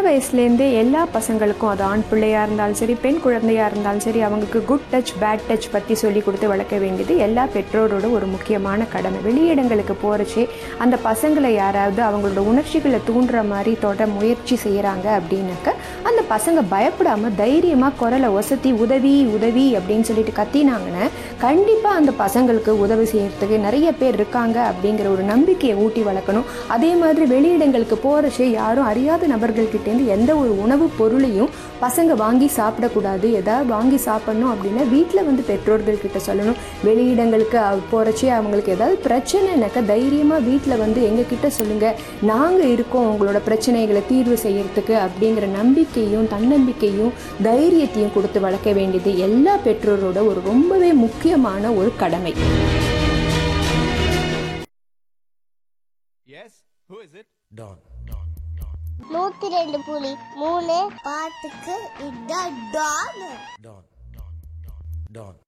வயசுலேருந்தே எல்லா பசங்களுக்கும் அது ஆண் பிள்ளையாக இருந்தாலும் சரி பெண் குழந்தையாக இருந்தாலும் சரி அவங்களுக்கு குட் டச் பேட் டச் பற்றி சொல்லி கொடுத்து வளர்க்க வேண்டியது எல்லா பெற்றோரோட ஒரு முக்கியமான கடமை வெளியிடங்களுக்கு போகிறச்சே அந்த பசங்களை யாராவது அவங்களோட உணர்ச்சிகளை தூண்டுற மாதிரி தொட முயற்சி செய்கிறாங்க அப்படின்னாக்க அந்த பசங்க பயப்படாமல் தைரியமாக குரலை ஒசத்தி உதவி உதவி அப்படின்னு சொல்லிட்டு கத்தினாங்கன்னா கண்டிப்பாக அந்த பசங்களுக்கு உதவி செய்யறதுக்கு நிறைய பேர் இருக்காங்க அப்படிங்கிற ஒரு நம்பிக்கையை ஊட்டி வளர்க்கணும் அதே மாதிரி வெளியிடங்களுக்கு போகிறச்சே யாரும் அறியாத நபர்கள்கிட்டேருந்து எந்த ஒரு உணவுப் பொருளையும் பசங்க வாங்கி சாப்பிடக்கூடாது ஏதாவது வாங்கி சாப்பிடணும் அப்படின்னா வீட்டில் வந்து பெற்றோர்கள் கிட்ட சொல்லணும் வெளியிடங்களுக்கு போகிறச்சே அவங்களுக்கு ஏதாவது பிரச்சனைனாக்கா தைரியமாக வீட்டில் வந்து எங்ககிட்ட சொல்லுங்கள் நாங்கள் இருக்கோம் உங்களோட பிரச்சனைகளை தீர்வு செய்யறதுக்கு அப்படிங்கிற நம்பிக்கையும் தன்னம்பிக்கையும் தைரியத்தையும் கொடுத்து வளர்க்க வேண்டியது எல்லா பெற்றோரோட ஒரு ரொம்பவே முக்கியமான ஒரு கடமை Yes? Who is it? Don. நூத்தி ரெண்டு புலி மூணு பாட்டுக்கு இதான் டான் Don. Don.